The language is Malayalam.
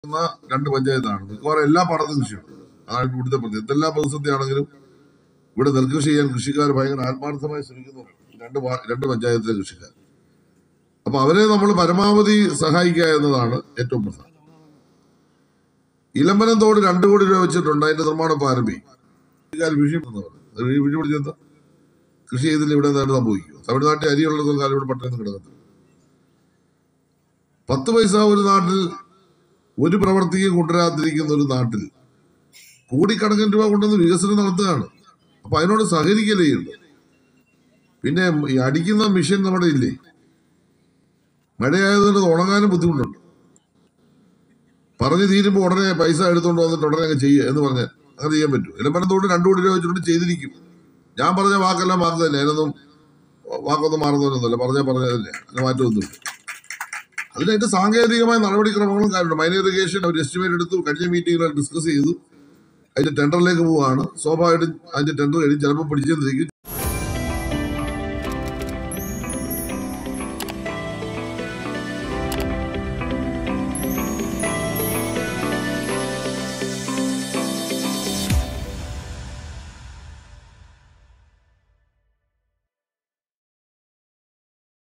എന്ന രണ്ട് പഞ്ചായത്താണ് മിക്കവാറും എല്ലാ പാടത്തും കൃഷിയുണ്ട് അതാണ് ഇവിടുത്തെ പ്രത്യേകത എന്തെല്ലാം പ്രതിസന്ധിയാണെങ്കിലും ഇവിടെ നെൽകൃഷി ചെയ്യാൻ കൃഷിക്കാർ ഭയങ്കര ആത്മാർത്ഥമായി ശ്രമിക്കുന്നുണ്ട് രണ്ട് പാ- രണ്ട് പഞ്ചായത്തിലെ കൃഷിക്കാർ അപ്പൊ അവരെ നമ്മൾ പരമാവധി സഹായിക്കുക എന്നതാണ് ഏറ്റവും പ്രധാനം ഇലമ്പനം തോട് രണ്ടു കോടി രൂപ വെച്ചിട്ടുണ്ട് അതിന്റെ നിർമ്മാണം ഇപ്പൊ ആരംഭിക്കും കൃഷിക്കാർ വിഷയപ്പെടുന്നവർ വിഷയം പിടിച്ചെന്താ കൃഷി ചെയ്തില്ല ഇവിടെ എന്താണ് സംഭവിക്കും തമിഴ്നാട്ടിൽ അരിയുള്ള കാലം ഇവിടെ പട്ടണം കിടക്കത്തില്ല പത്ത് പൈസ ഒരു നാട്ടിൽ ഒരു പ്രവർത്തിക്കും കൊണ്ടുവരാതിരിക്കുന്ന ഒരു നാട്ടിൽ കോടിക്കണക്കിന് രൂപ കൊണ്ടുവന്ന് വികസനം നടത്തുകയാണ് അപ്പൊ അതിനോട് സഹകരിക്കലേ ഉണ്ട് പിന്നെ ഈ അടിക്കുന്ന മിഷൻ നമ്മുടെ ഇല്ലേ മഴയായതുകൊണ്ട് ഇത് ഉണങ്ങാനും ബുദ്ധിമുട്ടുണ്ട് പറഞ്ഞു തീരുമ്പോൾ ഉടനെ പൈസ എടുത്തുകൊണ്ട് വന്നിട്ട് ഉടനെ അങ്ങ് ചെയ്യുക എന്ന് പറഞ്ഞാൽ അങ്ങനെ ചെയ്യാൻ പറ്റും ഇലമ്പനത്തോട് രണ്ടു കോടി രൂപ വെച്ചിട്ട് ചെയ്തിരിക്കും ഞാൻ പറഞ്ഞ വാക്കെല്ലാം മാറുന്നതല്ലേ അതിനൊന്നും വാക്കൊന്നും മാറുന്നവരൊന്നുമല്ല പറഞ്ഞാൽ പറഞ്ഞതല്ലേ അതിന് മാറ്റമൊന്നുമില്ല അതിനതിന്റെ സാങ്കേതികമായ നടപടിക്രമങ്ങളും കാര്യമുണ്ട് മൈനർ ഇറിഗേഷൻ അവർ എസ്റ്റിമേറ്റ് എടുത്തു കഴിഞ്ഞ മീറ്റിംഗിൽ ഡിസ്കസ് ചെയ്തു അതിന്റെ ടെൻഡറിലേക്ക് പോവുകയാണ് സ്വാഭാവികമായിട്ടും അതിന്റെ ടെൻഡർ കഴിഞ്ഞ് ചിലപ്പോൾ പിടിച്ചെന്നിരിക്കും